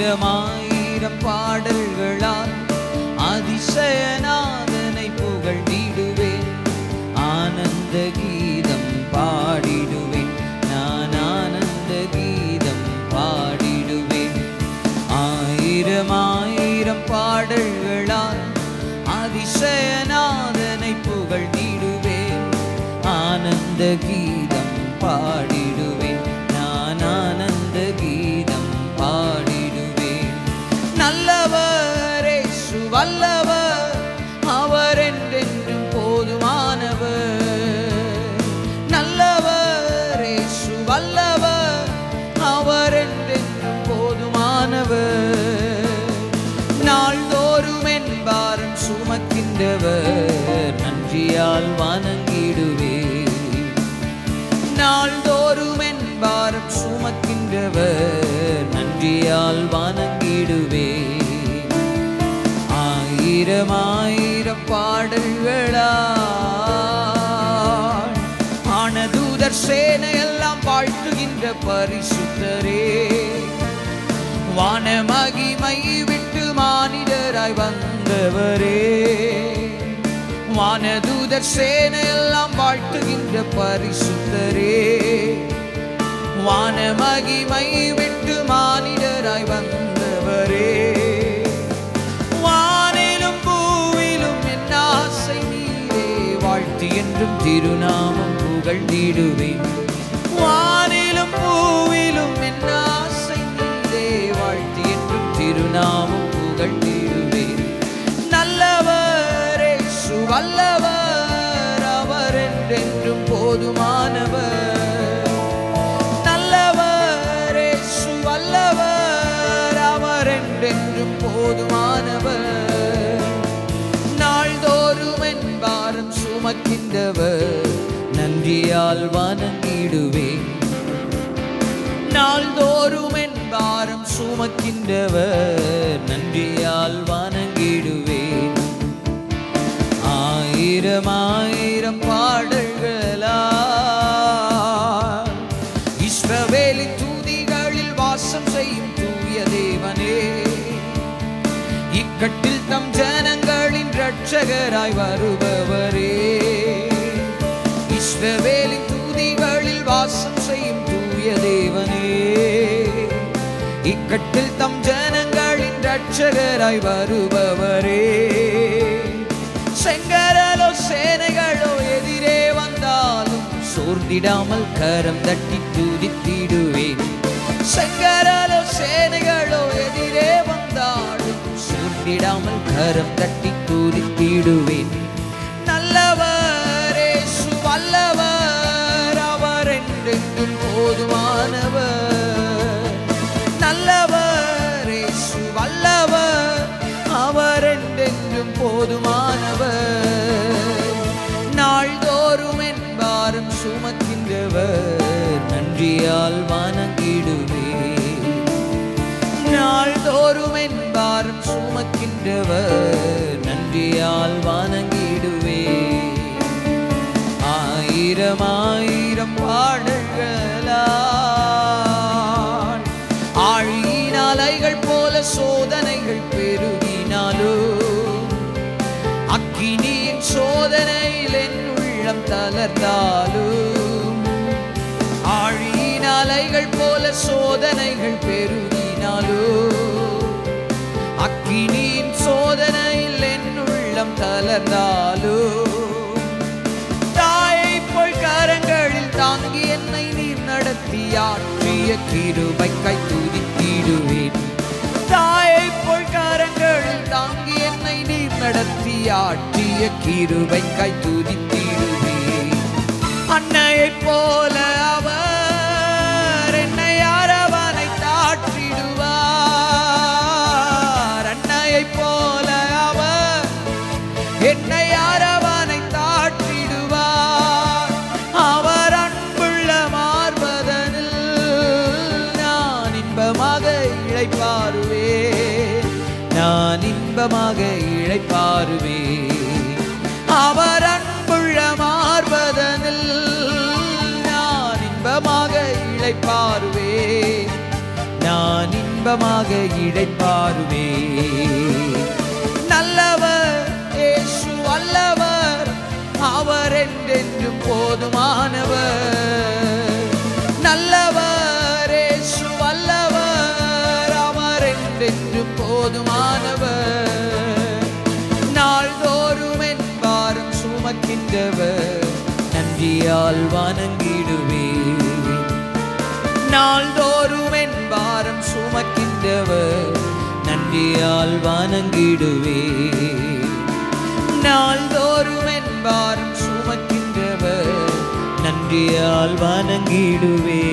ஆயிரம் ஆயிரம் பாடல்களால் அதிசயநாதனை புகழ்ந்திடுவேன் ஆனந்த கீதம் பாடிடுவேன் நான் ஆனந்த கீதம் பாடிடுவேன் ஆயிரம் ஆயிரம் பாடல்களால் அதிசயநாதனை புகழ்ந்திடுவேன் ஆனந்த கீதம் பாடிடுவேன் நான் ஆனந்த கீதம் பாடிடுவேன் நல்லவரே சுவல்லவர் அவர் என்றென்றும் போதுமானவர் நல்லவரே சுவல்லவர் அவர் என்றென்றும் போதுமானவர் நாள்தோறும் என்பாரும் சுமக்கின்றவர் நன்றியால் வணங்கிடுவேன் நாள்தோறும் என்பாரும் சுமக்கின்றவர் நன்றியால் வணங்கிடுவேன் ஆயிரம் ஆயிரம் பாடல்களால் ஆனதூதர் சேனையெல்லாம் வாழ்த்துகின்ற பரிசுத்தரே வான மகிமை விட்டு மானிடராய் வந்தவரே வானதூதர் சேனையெல்லாம் வாழ்த்துகின்ற பரிசுத்தரே வான மகிமை விட்டு மானிடராய் வந்தவரே வானிலும் பூவிலும் என் ஆசை நீரே வாழ்த்து என்றும் திருநாமம் புகழ்ந்திடுவேன் வானிலும் பூவிலும் என் ஆசை நீரே வாழ்த்து என்றும் திருநாமம் புகழ்ந்திடுவேன் நல்லவரே சுவல்லவர் அவர் என்றென்றும் போதுமானவர் நல்லவரே சுவல்லவர் அவர் என்றென்றும் போதுமானவர் நாள்தோறும் என்பாரும் சுமக்கின்றவர் நன்றியால் வணங்கிடுவேன் நாள்தோறும் என்பாரும் சுமக்கின்றவர் நன்றியால் வணங்கிடுவேன் ஆயிரம் ஆயிரம் பாடல்களால் இஸ்ரவேலின் தூதிகளில் வாசம் செய்யும் தூய தேவனே இக்கட்டில் தம் ஜனங்களின் இரட்சகராய் வருபவரே இஸ்ரவேலின் தூதிகளில் வாசம் செய்யும் தூய தேவனே இக்கட்டில் தம் ஜனங்களின் இரட்சகராய் வருபவரே செங்கரலோ சேனைகளோ எதிரே வந்தாலும் சோர்ந்திடாமல் கரம் தட்டி துதித்திடுவேன் செங்கரலோ சேனைகளோ எதிரே வந்தாலும் சோர்ந்திடாமல் கரம் தட்டி துதித்திடுவேன் நல்லவரே சுவல்லவர் அவர் என்றென்றும் போதுமானவர் நல்லவரே சுவல்லவர் அவர் என்றென்றும் போதுமானவர் நாள்தோறும் என்பாரும் சுமக்கின்றவர் நன்றியால் வணங்கிடுவேன் நாள்தோறும் என்பாரும் சுமக்கின்றவர் நன்றியால் வணங்கிடுவேன் ஆயிரம் ஆயிரம் பாடல்களால் ஆழியின் அலைகள் போல சோதனைகள் பெருகினாலோ அக்கினியின் சோதனையில் என் உள்ளம் தளர்ந்தாலும் ஆழியின் அலைகள் போல சோதனைகள் பெருகினாலோ அக்கினியின் சோதனையில் என் உள்ளம் தளர்ந்தாலோ தாயை போல் கரங்களில் தாங்கி என்னை நீர் நடத்தி ஆற்றிய கிருபை கை துதித்திடுவேன் தாயை போல் கரங்களில் தாங்கி என்னை நீர் நடத்தி ஆற்றிய கிருபை கை துதித்திடுவேன் அன்னையைப் போல அவர் என்னை அரவணை தாற்றிடுவார் அன்னையைப் போல அவர் என்னை அரவணை தாற்றிடுவார் அவர் அன்புள்ள மார்பதனில் நான் இன்பமாக இழைப்பாருவேன் நான் இன்பமாக இழைப்பாருவேன் அவர் அன்புள்ள மார்பதனில் நான் இன்பமாக இழைப்பாருவேன் நான் இன்ப இன்பமாக இடைப்பாருவே நல்லவர் இயேசு அல்லவர் அவர் என்றென்றும் போதுமானவர் நல்லவர் இயேசு அல்லவர் அவர் என்றென்றும் போதுமானவர் நாள்தோறும் என் பாரம் சுமக்கின்றவர் நன்றியால் வணங்கிடுவே நாள்தோறும் என் பாரம் சுமக்கின்றவர் நன்றியால் வணங்கிடுவே நாள்தோறும் என் பாரம் சுமக்கின்றவர் நன்றியால் வணங்கிடுவே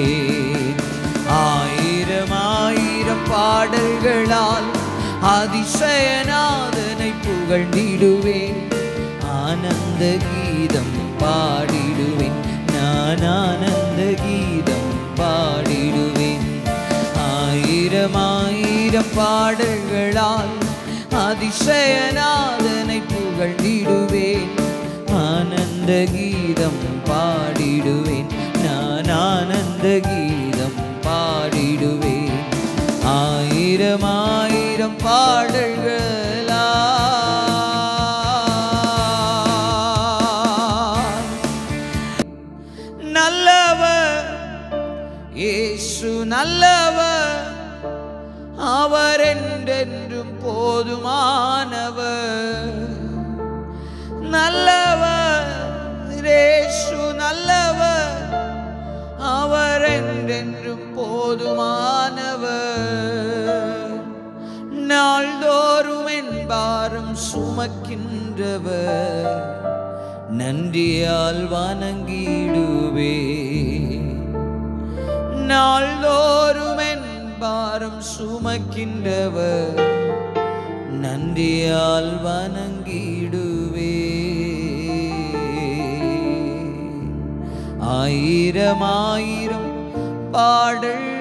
ஆயிரம் ஆயிரம் பாடல்களால் அதிசயநாதனை புகழ்ந்திடுவேன் ஆனந்த கீதம் பாடிடுவேன் நான் ஆனந்த கீதம் பாடிடுவேன் ஆயிரம் ஆயிரம் பாடல்களால் அதிசயநாதனை புகழ்ந்திடுவேன் ஆனந்த கீதம் பாடிடுவேன் நான் ஆனந்த கீதம் பாடிடுவேன் ஆயிரம் ஆயிரம் பாடல்களா நல்லவர் இயேசு நல்லவர் அவர் என்றென்றும் போதுமானவர் நல்லவர் இயேசு நல்லவர் அவர் என்றென்றும் போதுமானவர் நாள்தோறும் என் பாரம் சுமக்கின்றவர் நன்றியால் வணங்கிடுவே நாள்தோறும் என் பாரம் சுமக்கின்றவர் நன்றியால் வணங்கிடுவே ஆயிரம் ஆயிரம் பாடல்